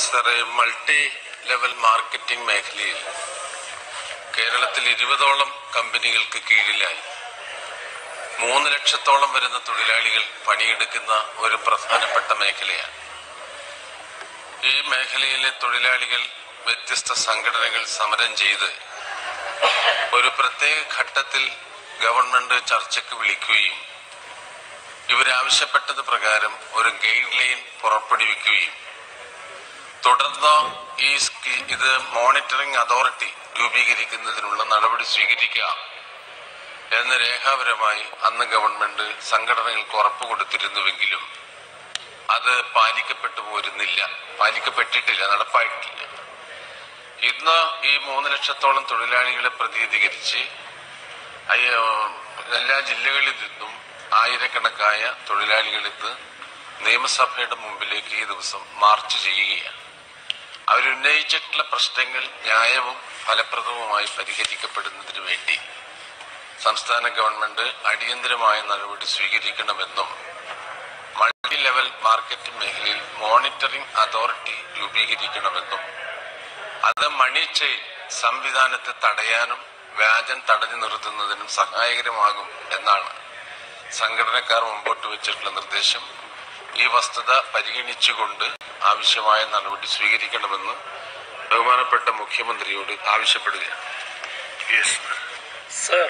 സാറേ multi level marketing മേഖലയിൽ കേരളത്തിൽ ഇരുപതോളം കമ്പനികൾക്ക് കീഴിലായി മൂന്ന് ലക്ഷത്തോളം വരുന്ന തൊഴിലാളികൾ പണിയെടുക്കുന്ന ഒരു പ്രധാനപ്പെട്ട മേഖലയാണ് ഈ മേഖലയിലെ തൊഴിലാളികൾ വ്യത്യസ്ത സംഘടനകൾ സമരം ചെയ്ത് ഒരു പ്രത്യേക ഘട്ടത്തിൽ ഗവൺമെന്റ് ചർച്ചയ്ക്ക് വിളിക്കുകയും ഇവരാവശ്യപ്പെട്ടത് പ്രകാരം ഒരു ഗൈഡ് ലൈൻ പുറപ്പെടുവിക്കുകയും തുടർന്ന് ഈ സ്കി- ഇത് മോണിറ്ററിംഗ് അതോറിറ്റി രൂപീകരിക്കുന്നതിനുള്ള നടപടി സ്വീകരിക്കുക എന്ന് രേഖാപരമായി അന്ന് ഗവൺമെന്റ് സംഘടനകൾക്ക് ഉറപ്പ് കൊടുത്തിരുന്നുവെങ്കിലും അത് പാലിക്കപ്പെട്ടു പോരുന്നില്ല പാലിക്കപ്പെട്ടിട്ടില്ല നടപ്പായിട്ടില്ല ഇന്ന് ഈ മൂന്ന് ലക്ഷത്തോളം തൊഴിലാളികളെ പ്രതിനിധീകരിച്ച് അയ്യ- എല്ലാ ജില്ലകളിൽ നിന്നും ആയിരക്കണക്കായ തൊഴിലാളികൾ ഇന്ന് നിയമസഭയുടെ മുമ്പിലേക്ക് ഈ ദിവസം മാർച്ച് ചെയ്യുകയാണ് അവരുന്നയിച്ചിട്ടുള്ള പ്രശ്നങ്ങൾ ന്യായവും ഫലപ്രദവുമായി പരിഹരിക്കപ്പെടുന്നതിന് വേണ്ടി സംസ്ഥാന ഗവൺമെന്റ് അടിയന്തരമായ നടപടി സ്വീകരിക്കണമെന്നും മൾട്ടി ലെവൽ മാർക്കറ്റിംഗ് മേഖലയിൽ മോണിറ്ററിംഗ് അതോറിറ്റി രൂപീകരിക്കണമെന്നും അത് മണി ചെയിൻ സംവിധാനത്തെ തടയാനും വ്യാജം തടഞ്ഞു നിർത്തുന്നതിനും സഹായകരമാകും എന്നാണ് സംഘടനക്കാർ മുമ്പോട്ട് വെച്ചിട്ടുള്ള നിർദ്ദേശം ഈ വസ്തുത പരിഗണിച്ചുകൊണ്ട് ആവശ്യമായ നടപടി സ്വീകരിക്കണമെന്ന് ബഹുമാനപ്പെട്ട മുഖ്യമന്ത്രിയോട് ആവശ്യപ്പെടുകയാണ് യെസ് സർ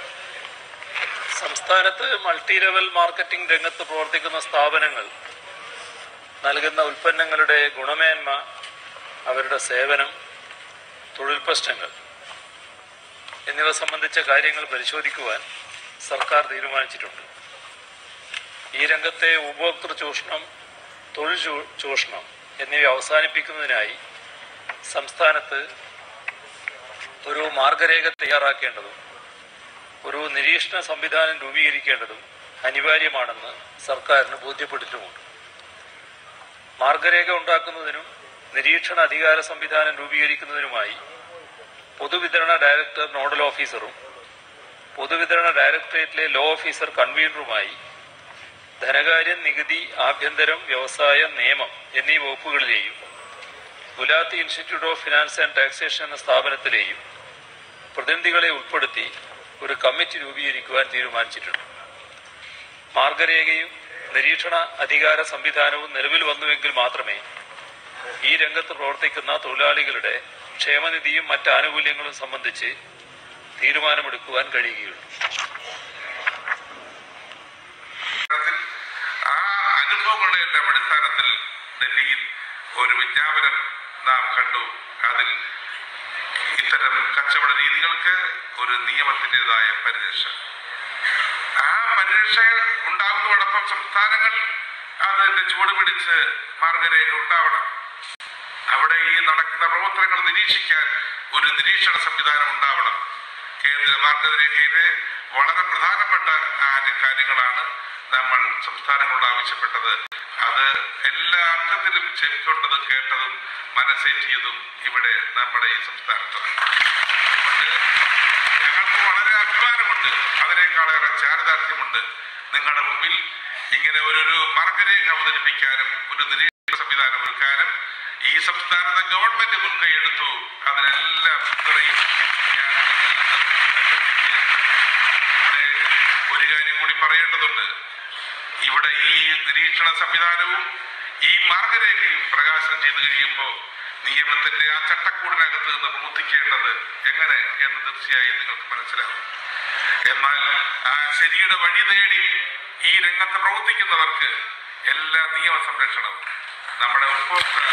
സംസ്ഥാനത്ത് മൾട്ടി ലെവൽ മാർക്കറ്റിംഗ് രംഗത്ത് പ്രവർത്തിക്കുന്ന സ്ഥാപനങ്ങൾ നൽകുന്ന ഉൽപ്പന്നങ്ങളുടെ ഗുണമേന്മ അവരുടെ സേവനം തൊഴിൽ പ്രശ്നങ്ങൾ എന്നിവ സംബന്ധിച്ച കാര്യങ്ങൾ പരിശോധിക്കുവാൻ സർക്കാർ തീരുമാനിച്ചിട്ടുണ്ട് ഈ രംഗത്തെ ഉപഭോക്തൃ ചൂഷണം തൊഴിൽ ചൂ- ചൂഷണം എന്നിവ അവസാനിപ്പിക്കുന്നതിനായി സംസ്ഥാനത്ത് ഒരു മാർഗരേഖ തയ്യാറാക്കേണ്ടതും ഒരു നിരീക്ഷണ സംവിധാനം രൂപീകരിക്കേണ്ടതും അനിവാര്യമാണെന്ന് സർക്കാരിന് ബോധ്യപ്പെട്ടിട്ടുമുണ്ട് മാർഗരേഖ ഉണ്ടാക്കുന്നതിനും നിരീക്ഷണ അധികാര സംവിധാനം രൂപീകരിക്കുന്നതിനുമായി പൊതുവിതരണ ഡയറക്ടർ നോഡൽ ഓഫീസറും പൊതുവിതരണ ഡയറക്ടറേറ്റിലെ ലോ ഓഫീസർ കൺവീനറുമായി ധനകാര്യം നികുതി ആഭ്യന്തരം വ്യവസായം നിയമം എന്നീ വകുപ്പുകളിലെയും Gulati Institute of Finance and Taxation എന്ന സ്ഥാപനത്തിലെയും പ്രതിനിധികളെ ഉൾപ്പെടുത്തി ഒരു കമ്മിറ്റി രൂപീകരിക്കുവാൻ തീരുമാനിച്ചിട്ടുണ്ട് മാർഗരേഖയും നിരീക്ഷണ അധികാര സംവിധാനവും നിലവിൽ വന്നുവെങ്കിൽ മാത്രമേ ഈ രംഗത്ത് പ്രവർത്തിക്കുന്ന തൊഴിലാളികളുടെ ക്ഷേമനിധിയും മറ്റ് ആനുകൂല്യങ്ങളും സംബന്ധിച്ച് തീരുമാനമെടുക്കുവാൻ കഴിയുകയുള്ളൂ തരത്തിൽ ആ അനുഭവങ്ങളുടെ എല്ലാം അടിസ്ഥാനത്തിൽ ഡൽഹിയിൽ ഒരു വിജ്ഞാപനം നാം കണ്ടു അതിൽ ഇത്തരം കച്ചവട രീതികൾക്ക് ഒരു നിയമത്തിൻ്റെതായ പരിരക്ഷ ആ പരിരക്ഷ ഉണ്ടാകുന്നതോടൊപ്പം സംസ്ഥാനങ്ങൾ അതിന്റെ ചുവട് പിടിച്ച് മാർഗരേഖ ഉണ്ടാവണം അവിടെ ഈ നടക്കുന്ന പ്രവർത്തനങ്ങൾ നിരീക്ഷിക്കാൻ ഒരു നിരീക്ഷണ സംവിധാനം ഉണ്ടാവണം കേന്ദ്ര മാർഗരേഖയിലെ വളരെ പ്രധാനപ്പെട്ട ആ കാര്യങ്ങളാണ് നമ്മൾ സംസ്ഥാനങ്ങളോട് ആവശ്യപ്പെട്ടത് അത് എല്ലാ അർത്ഥത്തിലും ചെവിക്കൊണ്ടതും കേട്ടതും മനസ്സേറ്റിയതും ഇവിടെ നമ്മുടെ ഈ സംസ്ഥാനത്താണ് അതുകൊണ്ട് ഞങ്ങൾക്ക് വളരെ അഭിമാനമുണ്ട് അതിനേക്കാളേറെ ചാരിതാർത്ഥ്യമുണ്ട് നിങ്ങളുടെ മുമ്പിൽ ഇങ്ങനെ ഒരു ഒരു മാർഗരേഖ അവതരിപ്പിക്കാനും ഒരു നിരീക്ഷണ സംവിധാനം ഒരുക്കാനും ഈ സംസ്ഥാനത്തെ ഗവൺമെന്റ് മുൻകൈയെടുത്തു അതിനെല്ലാം പിന്തുണയും ഞാൻ നിങ്ങളിൽ നിന്ന് അഭ്യർത്ഥിക്കുകയാണ്. ഇവിടെ ഒരു കാര്യം കൂടി പറയേണ്ടതുണ്ട് ഇവിടെ ഈ നിരീക്ഷണ സംവിധാനവും ഈ മാർഗരേഖയും പ്രകാശനം ചെയ്തു കഴിയുമ്പോൾ നിയമത്തിന്റെ ആ ചട്ടക്കൂടിനകത്ത് നിന്ന് പ്രവർത്തിക്കേണ്ടത് എങ്ങനെ എന്ന് തീർച്ചയായും നിങ്ങൾക്ക് മനസ്സിലാവും എന്നാൽ ആ ശരിയുടെ വഴി തേടി ഈ രംഗത്ത് പ്രവർത്തിക്കുന്നവർക്ക് എല്ലാ നിയമ സംരക്ഷണവും നമ്മുടെ ഉപഭോക്താവ്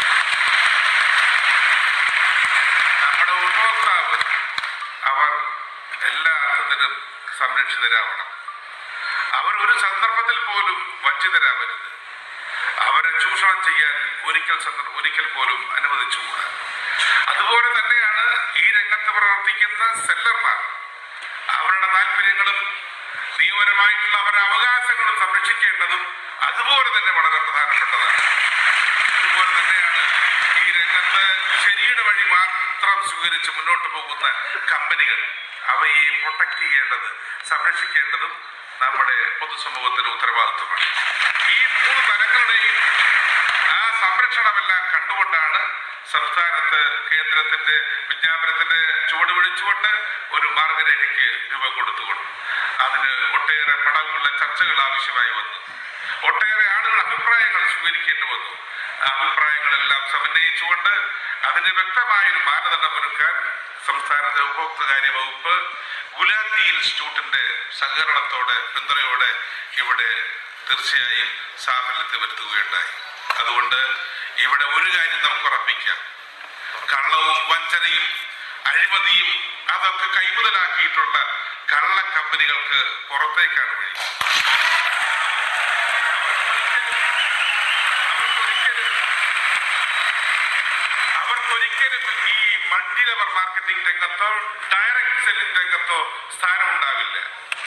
നമ്മുടെ ഉപഭോക്താവ് അവർ എല്ലാ അർത്ഥത്തിലും സംരക്ഷിതരാവണം അവർ ഒരു സന്ദർഭത്തിൽ പോലും വഞ്ചിതരാവരുത് അവരെ ചൂഷണം ചെയ്യാൻ ഒരിക്കൽ സന്ദർഭ ഒരിക്കൽ പോലും അനുവദിച്ചുകൂടാ അതുപോലെ തന്നെയാണ് ഈ രംഗത്ത് പ്രവർത്തിക്കുന്ന സെല്ലർമാർ അവരുടെ താല്പര്യങ്ങളും നിയമപരമായിട്ടുള്ള അവരുടെ അവകാശങ്ങളും സംരക്ഷിക്കേണ്ടതും അതുപോലെ തന്നെ വളരെ പ്രധാനപ്പെട്ടതാണ് അതുപോലെ തന്നെയാണ് ഈ രംഗത്ത് ശരിയുടെ വഴി മാത്രം സ്വീകരിച്ച് മുന്നോട്ട് പോകുന്ന കമ്പനികൾ അവയെ പ്രൊട്ടക്ട് ചെയ്യേണ്ടത് സംരക്ഷിക്കേണ്ടതും നമ്മുടെ പൊതുസമൂഹത്തിന്റെ ഉത്തരവാദിത്വമാണ് ഈ മൂന്ന് തലങ്ങളുടെയും ആ സംരക്ഷണമെല്ലാം കണ്ടുകൊണ്ടാണ് സംസ്ഥാനത്ത് കേന്ദ്രത്തിന്റെ വിജ്ഞാപനത്തിന്റെ ചുവട് പിടിച്ചുകൊണ്ട് ഒരു മാർഗരേഖയ്ക്ക് രൂപം കൊടുത്തുകൊണ്ട് അതിന് ഒട്ടേറെ പടവുള്ള ചർച്ചകൾ ആവശ്യമായി വന്നു ഒട്ടേറെ ആളുകൾ അഭിപ്രായങ്ങൾ സ്വീകരിക്കേണ്ടി വന്നു ആ അഭിപ്രായങ്ങളെല്ലാം സമന്വയിച്ചുകൊണ്ട് അതിന് വ്യക്തമായൊരു മാനദണ്ഡം ഒരുക്കാൻ സംസ്ഥാനത്തെ ഉപഭോക്തൃകാര്യ വകുപ്പ് ഗുലാത്തി ഇൻസ്റ്റിറ്റ്യൂട്ടിന്റെ സഹകരണത്തോടെ പിന്തുണയോടെ ഇവിടെ തീർച്ചയായും സാഫല്യത്തെ വരുത്തുകയുണ്ടായി അതുകൊണ്ട് ഇവിടെ ഒരു കാര്യം നമുക്ക് ഉറപ്പിക്കാം കള്ളവും വഞ്ചനയും അഴിമതിയും അതൊക്കെ കൈമുതലാക്കിയിട്ടുള്ള കള്ള കമ്പനികൾക്ക് പുറത്തേക്കാണ് വഴി അവർക്കൊരിക്കലും ഈ മൾട്ടി ലെവൽ മാർക്കറ്റിംഗ് രംഗത്തോ ഡയറക്ട് സെല്ലിംഗ് രംഗത്തോ സ്ഥാനമുണ്ടാവില്ല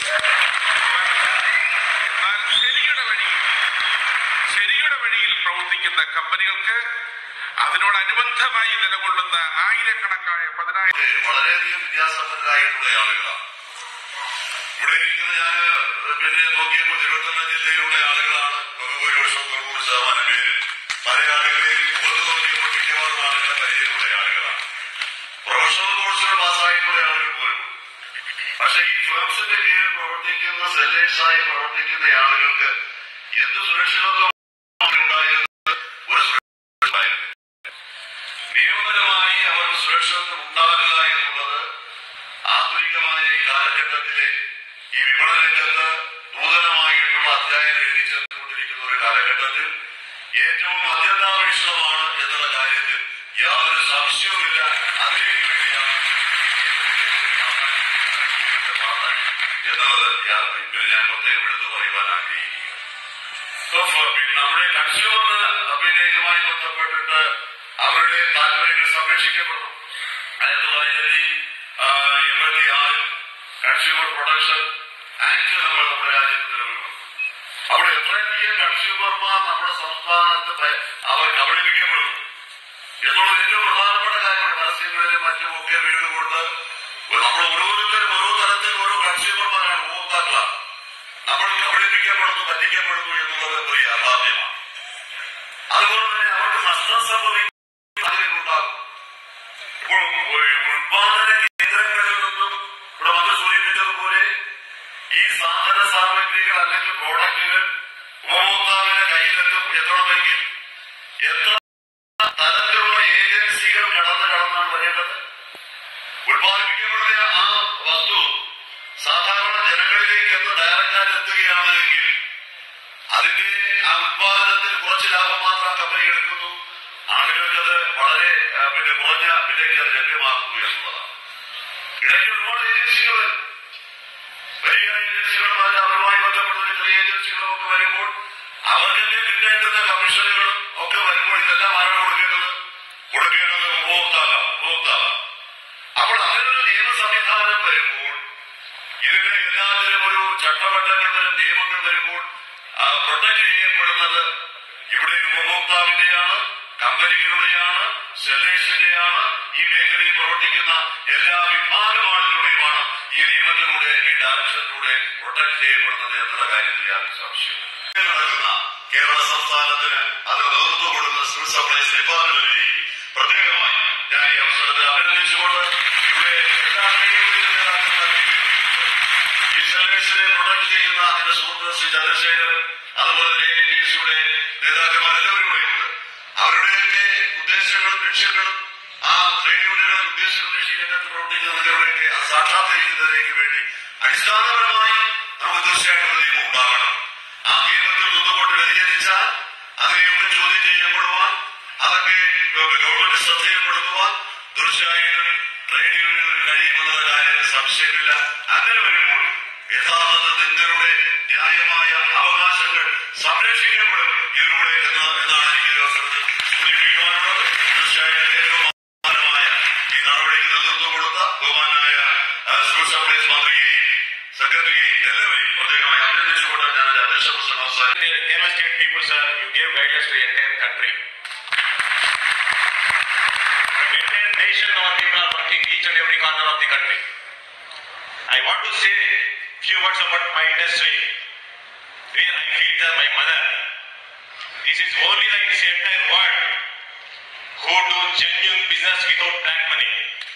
എന്നാൽ ശരിയുടെ വഴിയിൽ ശരിയുടെ വഴിയിൽ പ്രവർത്തിക്കുന്ന കമ്പനികൾക്ക് അതിനോടനുബന്ധമായി നിലകൊള്ളുന്ന ആയിരക്കണക്കായ പതിനായിരം വളരെയധികം വിദ്യാസമ്പന്നരായിട്ടുള്ള ആളുകളാണ് ഇവിടെ ഇരിക്കുന്ന ഞാൻ പിന്നെ നോക്കിയപ്പോൾ തിരുവനന്തപുരം ജില്ലയിലുള്ള ആളുകളാണ് ബഹുഭൂരിപക്ഷം തൊണ്ണൂറ് ശതമാനം പേര് പല ആളുകളെയും പുറത്തു നോക്കിയപ്പോൾ മിക്കവാറും ആളുകൾ പരിചയമുള്ള ആളുകളാണ് പ്രൊഫഷണൽ കോഴ്സുകൾ പാസ്സായിട്ടുള്ള ആളുകൾ പോലും പക്ഷെ ഈ ഫേംസിന്റെ കീഴിൽ പ്രവർത്തിക്കുന്ന സെല്ലേഴ്സായി പ്രവർത്തിക്കുന്ന ആളുകൾക്ക് എന്ത് സുരക്ഷിതത്വം ഉണ്ടായിരുന്നത് ഒരു സുരക്ഷ ഉണ്ടായിരുന്നില്ല നിയമപരമായി അവർ സുരക്ഷിതത്വം ഉണ്ടാകുക എന്നുള്ളത് ആധുനികമായ ഈ കാലഘട്ടത്തിലെ ഈ വിപണന രംഗത്ത് നൂതനമായിട്ടുള്ള അധ്യായം എഴുതി ചേർത്തുകൊണ്ടിരിക്കുന്ന ഒരു കാലഘട്ടത്തിൽ ഏറ്റവും അത്യന്താപേക്ഷിതമാണ് എന്നുള്ള കാര്യത്തിൽ യാതൊരു സംശയവുമില്ല അതിലേക്ക് വേണ്ടിയാണ് എന്നുള്ളത് ഞാൻ പിന്നെ ഞാൻ പ്രത്യേകം എടുത്തു പറയുവാൻ ആഗ്രഹിക്കുക ഇപ്പൊ ഫ- പിന്നെ നമ്മുടെ കൺസ്യൂമർ പിന്നെ ഇതുമായി ബന്ധപ്പെട്ടിട്ട് അവരുടെ താല്പര്യങ്ങൾ സംരക്ഷിക്കപ്പെടുന്നു ആയിരത്തി തൊള്ളായിരത്തി എൺപത്തി ആറിൽ കൺസ്യൂമർ പ്രൊട്ടക്ഷൻ ആക്ട് നമ്മൾ നമ്മുടെ രാജ്യത്ത് നിലവിൽ വന്നു അവിടെ എത്രയധികം കൺസ്യൂമർമാർ നമ്മുടെ സംസ്ഥാനത്ത് പ- അവർ കബളിപ്പിക്കപ്പെടുന്നു എന്നുള്ളത് ഏറ്റവും പ്രധാനപ്പെട്ട കാര്യമാണ് പരസ്യങ്ങളിലും മറ്റും ഒക്കെ വീടുകൊണ്ട് നമ്മൾ ഓരോരുത്തരും ഓരോ തരത്തിൽ ഓരോ കൺസ്യൂമർമാരാണ് ഉപഭോക്താക്കളാണ് നമ്മൾ കബളിപ്പിക്കപ്പെടുന്നു പറ്റിക്കപ്പെടുന്നു എന്നുള്ളത് ഒരു യാഥാർത്ഥ്യമാണ് അതുപോലെ തന്നെ അവർക്ക് നഷ്ടം സംഭവിക്കുന്നുണ്ടാകും ഇപ്പോൾ ഉ- ഉൽപാദന കേന്ദ്രങ്ങളിൽ നിന്നും ഇവിടെ മന്ത്രി സൂചിപ്പിച്ചതുപോലെ ഈ സാധന സാമഗ്രികൾ അല്ലെങ്കിൽ പ്രോഡക്റ്റുകൾ ഉപഭോക്താവിന്റെ കയ്യിലെത്തും എത്തണമെങ്കിൽ എത്ര തരത്തിലുള്ള ഏജൻസികൾ കടന്ന് കടന്നാണ് വരേണ്ടത് ഉൽപ്പാദിപ്പിക്കപ്പെടുന്ന ആ വസ്തു സാധാരണ ജനങ്ങളിലേക്ക് എന്ന് ഡയറക്റ്റായി എത്തുകയാണ് എങ്കിൽ അതിന്റെ ആ ഉത്പാദനത്തിൽ കുറച്ച് ലാഭം മാത്രം കമ്പനി എടുക്കുന്നു ആളുകൾക്കത് വളരെ ആ, പിന്നെ കുറഞ്ഞ വിലയ്ക്ക് അത് ലഭ്യമാക്കുന്നു എന്നുള്ളതാണ് ഇടയ്ക്ക് ഒരുപാട് ഏജൻസികൾ വരും. വലിയ ഏജൻസികളും അതിന് അവരുമായി ബന്ധപ്പെട്ട ചെറിയ ഏജൻസികളും ഒക്കെ വരുമ്പോൾ അവർക്കൊക്കെ കിട്ടേണ്ടുന്ന കമ്മീഷനുകളും ഒക്കെ വരുമ്പോൾ ഇതെല്ലാം ആരാണ് കൊടുക്കേണ്ടത് കൊടുക്കേണ്ടത് ഉപഭോക്താക്കൾ ഉപഭോക്താവ് അപ്പോൾ അതിനൊരു നിയമ സംവിധാനം വരുമ്പോൾ ഇതിന് എല്ലാത്തിനും ഒരു ചട്ടവട്ടങ്ങൾ വരും നിയമങ്ങൾ വരുമ്പോൾ പ്രൊട്ടക്ട് ചെയ്യപ്പെടുന്നത് ഇവിടെ ഉപഭോക്താവിന്റെയാണ് കമ്പനികളുടെയാണ് സെല്ലേഴ്സിന്റെയാണ് ഈ മേഖലയിൽ പ്രവർത്തിക്കുന്ന എല്ലാ വിഭാഗം ആളുകളുടെയുമാണ് ഈ നിയമത്തിലൂടെ ഈ ഡയറക്ഷനിലൂടെ പ്രൊട്ടക്ട് ചെയ്യപ്പെടുന്നത് എന്നുള്ള കാര്യത്തിൽ യാതൊരു സംശയവും നടക്കുന്ന കേരള സംസ്ഥാനത്തിന് അത് നേതൃത്വം കൊടുക്കുന്ന സിവിൽ സപ്ലൈസ് ഡിപ്പാർട്ട്മെന്റിനെയും പ്രത്യേകമായി ഞാൻ ഈ അവസരത്തിൽ അഭിനന്ദിച്ചുകൊണ്ട് ഇവിടെ എല്ലാ ട്രേഡുകളുടെയും നേതാക്കന്മാരെയും ഈ സെല്ലേഴ്സിനെ പ്രൊട്ടക്ട് ചെയ്യുന്ന എന്റെ സുഹൃത്ത് ശ്രീ ചന്ദ്രശേഖരൻ അതുപോലെ തന്നെ എ ടി സിയുടെ നേതാക്കന്മാർ എല്ലാവരും ഇവിടെയുണ്ട് അവരുടെയൊക്കെ ഉദ്ദേശങ്ങളും ലക്ഷ്യങ്ങളും ആ ട്രേഡ് യൂണിയനുകളുടെ ഉദ്ദേശങ്ങളും ഈ രംഗത്ത് പ്രവർത്തിക്കുന്നവരുടെയൊക്കെ ആ സാക്ഷാത്കരിക്കുന്നതിലേക്ക് വേണ്ടി അടിസ്ഥാനപരമായി നമുക്ക് തീർച്ചയായിട്ടും ഒരു നിയമം ഉണ്ടാകണം ആ നിയമത്തിൽ നിന്നുകൊണ്ട് വ്യതിചരിച്ചാൽ അതിനെയൊക്കെ ചോദ്യം ചെയ്യപ്പെടുവാൻ അതൊക്കെ ഗവൺമെന്റ് ശ്രദ്ധയിൽപ്പെടുത്തുവാൻ തീർച്ചയായിട്ടും ട്രേഡ് യൂണിയനുകൾ കഴിയുമെന്നുള്ള കാര്യത്തിൽ സംശയമില്ല അങ്ങനെ വരുമ്പോൾ യഥാർത്ഥത്തിൽ നിങ്ങളുടെ ന്യായമായ അവകാശങ്ങൾ സംരക്ഷിക്കപ്പെടും ഇതിലൂടെ എന്ന് എന്നാണ് എനിക്ക് ഈ അവസരത്തിൽ സൂചിപ്പിക്കുവാനുള്ളത് തീർച്ചയായിട്ടും ഏറ്റവും പ്രധാനമായ ഈ നടപടിക്ക് നേതൃത്വം കൊടുത്ത ബഹുമാനായ ആ, സിവിൽ സപ്ലൈസ് മന്ത്രിയെയും സെക്രട്ടറിയെയും എല്ലാവരെയും പ്രത്യേകമായി അഭിനന്ദിച്ചുകൊണ്ട് ഞാൻ എന്റെ അധ്യക്ഷ പ്രസംഗം അവസാനിപ്പിക്കുന്നു. Kerala state people, sir, you gave guidance to the entire country. From entire nation, our people are working each and every corner of the country. I want to say few words about my industry, where I feel that my mother. This is only the entire world. who do genuine business without black money.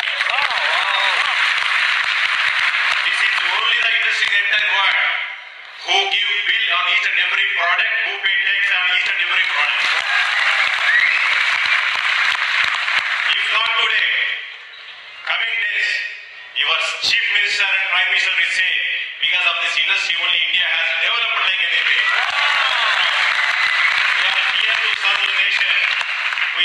This is only the industry in the entire world who give bill on each and every product, who pay tax on each and every product. If not today, coming days, your chief minister and prime minister will say, because of this industry, only India has developed like anything. We are here to serve the nation. We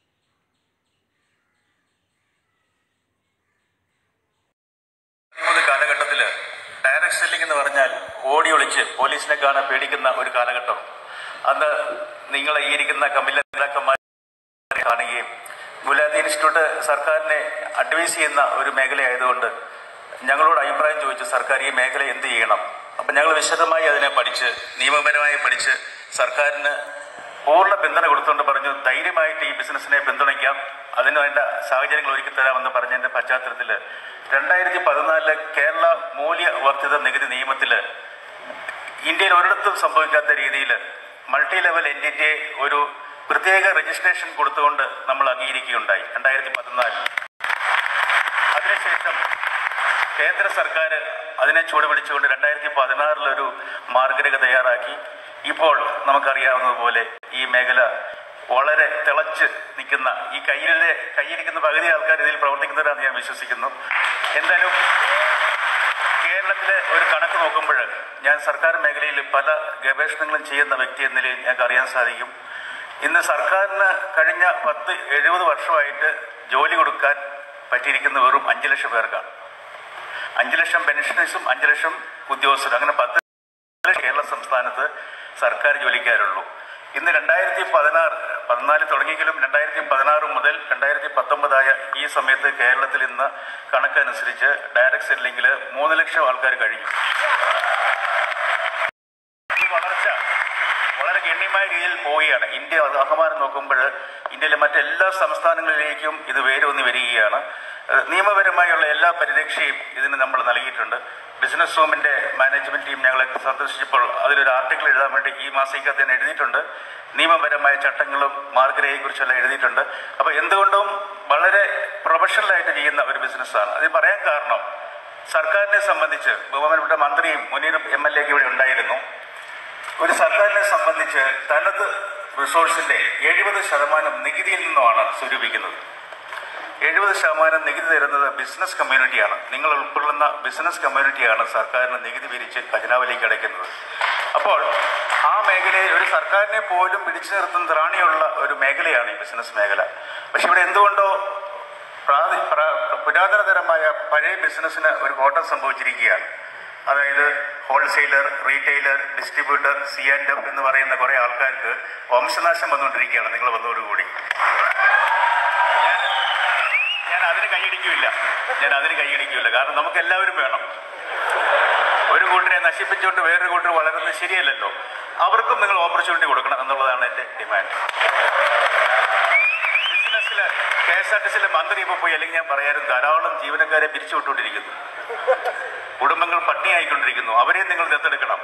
മൂന്ന് കാലഘട്ടത്തിൽ direct selling എന്ന് പറഞ്ഞാൽ ഓടി ഒളിച്ച് പോലീസിനെ കാണാൻ പേടിക്കുന്ന ഒരു കാലഘട്ടം അന്ന് നിങ്ങൾ ഈ ഇരിക്കുന്ന കമ്മില നേതാക്കന്മാരെ കാണുകയും ഗുലാത്തി ഇൻസ്റ്റിറ്റ്യൂട്ട് സർക്കാരിനെ അഡ്വൈസ് ചെയ്യുന്ന ഒരു മേഖലയായതുകൊണ്ട് ഞങ്ങളോട് അഭിപ്രായം ചോദിച്ചു സർക്കാർ ഈ മേഖല എന്ത് ചെയ്യണം അപ്പം ഞങ്ങൾ വിശദമായി അതിനെ പഠിച്ച് നിയമപരമായി പഠിച്ച് സർക്കാരിന് പൂർണ്ണ പിന്തുണ കൊടുത്തുകൊണ്ട് പറഞ്ഞു ധൈര്യമായിട്ട് ഈ ബിസിനസ്സിനെ പിന്തുണയ്ക്കാം അതിന് വേണ്ട സാഹചര്യങ്ങൾ ഒരുക്കി തരാമെന്ന് പറഞ്ഞതിന്റെ പശ്ചാത്തലത്തിൽ രണ്ടായിരത്തി പതിനാലിലെ കേരള മൂല്യവർദ്ധിത നികുതി നിയമത്തിൽ ഇന്ത്യയിൽ ഒരിടത്തും സംഭവിക്കാത്ത രീതിയിൽ മൾട്ടി ലെവൽ എൻറ്റിറ്റിയെ ഒരു പ്രത്യേക രജിസ്ട്രേഷൻ കൊടുത്തുകൊണ്ട് നമ്മൾ അംഗീകരിക്കുകയുണ്ടായി രണ്ടായിരത്തി പതിനാലിൽ അതിനുശേഷം കേന്ദ്ര സർക്കാർ അതിനെ ചൂടുപിടിച്ചുകൊണ്ട് രണ്ടായിരത്തി പതിനാറിലൊരു മാർഗരേഖ തയ്യാറാക്കി ഇപ്പോൾ നമുക്കറിയാവുന്നതുപോലെ ഈ മേഖല വളരെ തിളച്ച് നിൽക്കുന്ന ഈ കയ്യിലെ കയ്യിരിക്കുന്ന പകുതി ആൾക്കാർ ഇതിൽ പ്രവർത്തിക്കുന്നവരാണെന്ന് ഞാൻ വിശ്വസിക്കുന്നു എന്തായാലും കേരളത്തിലെ ഒരു കണക്ക് നോക്കുമ്പോൾ ഞാൻ സർക്കാർ മേഖലയിൽ പല ഗവേഷണങ്ങളും ചെയ്യുന്ന വ്യക്തി എന്ന നിലയിൽ ഞങ്ങൾക്ക് അറിയാൻ സാധിക്കും ഇന്ന് സർക്കാരിന് കഴിഞ്ഞ പത്ത് എഴുപത് വർഷമായിട്ട് ജോലി കൊടുക്കാൻ പറ്റിയിരിക്കുന്ന വെറും അഞ്ച് ലക്ഷം പേർക്കാണ് അഞ്ച് ലക്ഷം പെൻഷനേഴ്സും അഞ്ച് ലക്ഷം ഉദ്യോഗസ്ഥരും അങ്ങനെ പത്ത് കേരള സംസ്ഥാനത്ത് സർക്കാർ ജോലിക്കാരുള്ളൂ ഇന്ന് രണ്ടായിരത്തി പതിനാറ് പതിനാല് തുടങ്ങിയെങ്കിലും രണ്ടായിരത്തി പതിനാറ് മുതൽ രണ്ടായിരത്തി പത്തൊമ്പതായ ഈ സമയത്ത് കേരളത്തിൽ ഇന്ന് കണക്കനുസരിച്ച് ഡയറക്ട് സെല്ലിംഗിൽ മൂന്ന് ലക്ഷം ആൾക്കാർ കഴിഞ്ഞു ഈ വളർച്ച വളരെ ഗണ്യമായ രീതിയിൽ പോവുകയാണ് ഇന്ത്യ അഹമാനം നോക്കുമ്പോൾ ഇന്ത്യയിലെ മറ്റെല്ലാ സംസ്ഥാനങ്ങളിലേക്കും ഇത് വേരൂന്നി വരികയാണ് ഏഹ് നിയമപരമായുള്ള എല്ലാ പരിരക്ഷയും ഇതിന് നമ്മൾ നൽകിയിട്ടുണ്ട് ബിസിനസ് ഹോമിന്റെ മാനേജ്മെന്റ് ടീം ഞങ്ങളെ സന്ദർശിച്ചപ്പോൾ അതിലൊരു ആർട്ടിക്കിൾ എഴുതാൻ വേണ്ടി ഈ മാസികത്ത് തന്നെ എഴുതിയിട്ടുണ്ട് നിയമപരമായ ചട്ടങ്ങളും മാർഗരയെ കുറിച്ചെല്ലാം എഴുതിയിട്ടുണ്ട് അപ്പൊ എന്തുകൊണ്ടും വളരെ പ്രൊഫഷണലായിട്ട് ചെയ്യുന്ന ഒരു ബിസിനസ്സാണ് അത് പറയാൻ കാരണം സർക്കാരിനെ സംബന്ധിച്ച് ബഹുമാനപ്പെട്ട മന്ത്രിയും മുനീർ എം എൽ എക്ക് ഇവിടെ ഉണ്ടായിരുന്നു ഒരു സർക്കാരിനെ സംബന്ധിച്ച് തനത് റിസോഴ്സിന്റെ എഴുപത് ശതമാനം നികുതിയിൽ നിന്നുമാണ് സ്വരൂപിക്കുന്നത് എഴുപത് ശതമാനം നികുതി തരുന്നത് ബിസിനസ് കമ്മ്യൂണിറ്റിയാണ് നിങ്ങൾ ഉൾക്കൊള്ളുന്ന ബിസിനസ് കമ്മ്യൂണിറ്റിയാണ് സർക്കാരിന് നികുതി പിരിച്ച് ഖജനാവിലേക്ക് അടയ്ക്കുന്നത് അപ്പോൾ ആ മേഖലയിൽ ഒരു സർക്കാരിനെ പോലും പിടിച്ചു നിർത്തുന്ന ത്രാണിയുള്ള ഒരു മേഖലയാണ് ഈ ബിസിനസ് മേഖല പക്ഷെ ഇവിടെ എന്തുകൊണ്ടോ പ്രാതി പ്ര- പുരാതനതരമായ പഴയ ബിസിനസ്സിന് ഒരു കോട്ടം സംഭവിച്ചിരിക്കുകയാണ് അതായത് wholesaler retailer distributor C and F എന്ന് പറയുന്ന കുറെ ആൾക്കാർക്ക് വംശനാശം വന്നുകൊണ്ടിരിക്കുകയാണ് നിങ്ങൾ വന്നതോടുകൂടി ഞാൻ ഞാൻ അതിന് കൈയടിക്കില്ല ഞാൻ അതിന് കൈയടിക്കില്ല കാരണം നമുക്ക് എല്ലാവരും വേണം ഒരു കൂട്ടരെ നശിപ്പിച്ചുകൊണ്ട് വേറൊരു കൂട്ടർ വളരുന്നത് ശരിയല്ലല്ലോ അവർക്കും നിങ്ങൾ ഓപ്പർച്യൂണിറ്റി കൊടുക്കണം എന്നുള്ളതാണ് എൻ്റെ ഡിമാൻഡ് ബിസിനസ്സിൽ കെ എസ് ആർ ടി സിയിലെ മന്ത്രി ഇപ്പോൾ പോയി അല്ലെങ്കിൽ ഞാൻ പറയാനും ധാരാളം ജീവനക്കാരെ പിരിച്ചുവിട്ടുകൊണ്ടിരിക്കുന്നു കുടുംബങ്ങൾ പട്ടിണിയായിക്കൊണ്ടിരിക്കുന്നു അവരെ നിങ്ങൾ ദത്തെടുക്കണം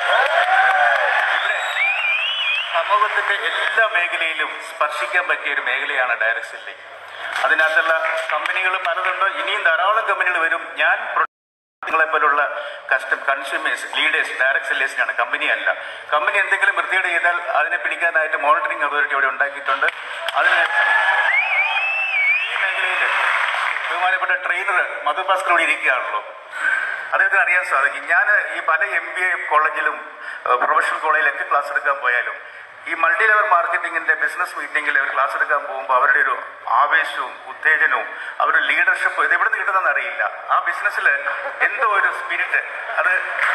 ഇവിടെ സമൂഹത്തിന്റെ എല്ലാ മേഖലയിലും സ്പർശിക്കാൻ പറ്റിയ ഒരു മേഖലയാണ് ഡയറക്ട് സെല്ലിംഗ് അതിനകത്തുള്ള കമ്പനികൾ പലതുണ്ട് ഇനിയും ധാരാളം കമ്പനികൾ വരും ഞാൻ നിങ്ങളെ പോലുള്ള കസ്റ്റം കൺസ്യൂമേഴ്സ് ലീഡേഴ്സ് ഡയറക്ട് സെല്ലേഴ്സിനാണ് കമ്പനി അല്ല കമ്പനി എന്തെങ്കിലും വൃത്തികേട് ചെയ്താൽ അതിനെ പിടിക്കാനായിട്ട് മോണിറ്ററിംഗ് അതോറിറ്റി ഇവിടെ ഉണ്ടാക്കിയിട്ടുണ്ട് അതിന് സംരക്ഷണം. ഈ മേഖലയിൽ ബഹുമാനപ്പെട്ട ട്രെയിനർ മധു ഭാസ്കർ ഇവിടെ ഇരിക്കുകയാണല്ലോ അദ്ദേഹത്തിന് അറിയാൻ സാധിക്കും ഞാൻ ഈ പല എം ബി എ കോളേജിലും ഏഹ്, പ്രൊഫഷണൽ കോളേജിലൊക്കെ ക്ലാസ് എടുക്കാൻ പോയാലും ഈ മൾട്ടി ലെവൽ മാർക്കറ്റിംഗിന്റെ ബിസിനസ് മീറ്റിംഗിൽ അവർ ക്ലാസ് എടുക്കാൻ പോകുമ്പോൾ അവരുടെ ഒരു ആവേശവും ഉത്തേജനവും അവരുടെ ലീഡർഷിപ്പ് ഇത് എവിടെ നിന്ന് കിട്ടുന്നതെന്ന് അറിയില്ല ആ ബിസിനസ്സിൽ എന്തോ ഒരു സ്പിരിറ്റ് അത്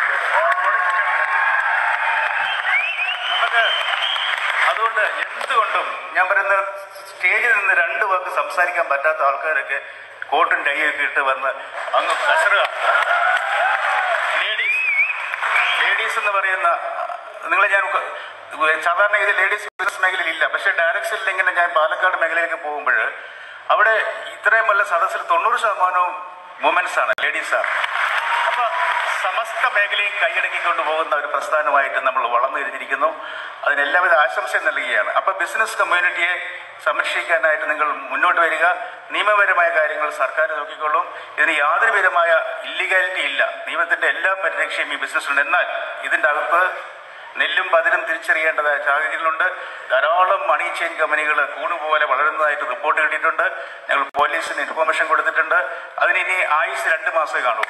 നമുക്ക് അതുകൊണ്ട് എന്തുകൊണ്ടും ഞാൻ പറയുന്ന സ്റ്റേജിൽ നിന്ന് രണ്ട് വാക്ക് സംസാരിക്കാൻ പറ്റാത്ത ആൾക്കാരൊക്കെ കോട്ടും ടൈയൊക്കെ ഇട്ട് വന്ന് അങ്ങ് കസറുക ലേഡീസ് ലേഡീസ് എന്ന് പറയുന്ന നിങ്ങളെ ഞാൻ ക- സാധാരണ ഇത് ലേഡീസ് ബിസിനസ് മേഖലയിൽ ഇല്ല പക്ഷേ ഡയറക്ട് സെല്ലിങ്ങിന് ഞാൻ പാലക്കാട് മേഖലയിലേക്ക് പോകുമ്പോൾ അവിടെ ഇത്രയും വല്ല സദസ്സിൽ തൊണ്ണൂറ് ശതമാനവും വുമൻസ് ആണ് ലേഡീസ് ആണ് അപ്പൊ സമസ്ത മേഖലയും കൈയടക്കിക്കൊണ്ട് പോകുന്ന ഒരു പ്രസ്ഥാനമായിട്ട് നമ്മൾ വളർന്നു കഴിഞ്ഞിരിക്കുന്നു അതിന് എല്ലാവിധ ആശംസയും നൽകുകയാണ് അപ്പൊ ബിസിനസ് കമ്മ്യൂണിറ്റിയെ സംരക്ഷിക്കാനായിട്ട് നിങ്ങൾ മുന്നോട്ട് വരിക നിയമപരമായ കാര്യങ്ങൾ സർക്കാർ നോക്കിക്കൊള്ളും ഇതിന് യാതൊരു വിധമായ ഇല്ലീഗാലിറ്റി ഇല്ല നിയമത്തിന്റെ എല്ലാ പരിരക്ഷയും ഈ ബിസിനസ്സിലുണ്ട് എന്നാൽ ഇതിന്റെ അകത്ത് നെല്ലും പതിരും തിരിച്ചറിയേണ്ടതായ സാഹചര്യങ്ങളുണ്ട് ധാരാളം മണി ചെയിൻ കമ്പനികൾ കൂണുപോലെ വളരുന്നതായിട്ട് റിപ്പോർട്ട് കിട്ടിയിട്ടുണ്ട് ഞങ്ങൾ പോലീസിന് ഇൻഫോർമേഷൻ കൊടുത്തിട്ടുണ്ട് അതിനിനി ആയുസ് രണ്ട് മാസമേ കാണൂ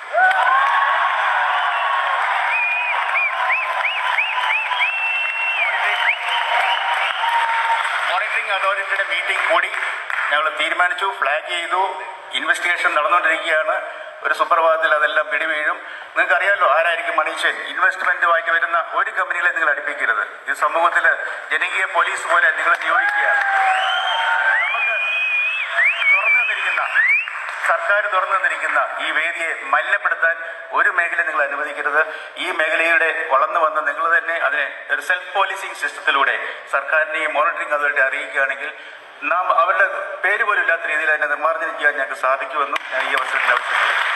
മോണിറ്ററിംഗ് അതോറിറ്റിയുടെ മീറ്റിംഗ് കൂടി ഞങ്ങൾ തീരുമാനിച്ചു ഫ്ലാഗ് ചെയ്തു ഇൻവെസ്റ്റിഗേഷൻ നടന്നുകൊണ്ടിരിക്കുകയാണ് ഒരു സുപ്രഭാതത്തിൽ അതെല്ലാം പിടിവീഴും നിങ്ങൾക്ക് അറിയാലോ ആരായിരിക്കും മണീഷൻ ഇൻവെസ്റ്റ്മെന്റുമായിട്ട് വരുന്ന ഒരു കമ്പനികളെ നിങ്ങൾ അടുപ്പിക്കരുത് ഈ സമൂഹത്തിൽ ജനകീയ പോലീസ് പോലെ നിങ്ങൾ നിയോഗിക്കുകയാണ് നമുക്ക് തുറന്നു തന്നിരിക്കുന്ന സർക്കാർ തുറന്നു തന്നിരിക്കുന്ന ഈ വേദിയെ മലിനപ്പെടുത്താൻ ഒരു മേഖല നിങ്ങൾ അനുവദിക്കരുത് ഈ മേഖലയുടെ വളർന്നു വന്ന നിങ്ങൾ തന്നെ അതിനെ ഒരു സെൽഫ് പോലീസിംഗ് സിസ്റ്റത്തിലൂടെ സർക്കാരിനെയും മോണിറ്ററിംഗ് അതോറിറ്റി അറിയിക്കുകയാണെങ്കിൽ നാം അവരുടെ പേര് പോലും ഇല്ലാത്ത രീതിയിൽ അതിനെ നിർമ്മാർജ്ജനം ചെയ്യാൻ ഞങ്ങൾക്ക് സാധിക്കുമെന്നും ഞാൻ ഈ അവസരത്തിൽ ആവശ്യപ്പെടുന്നു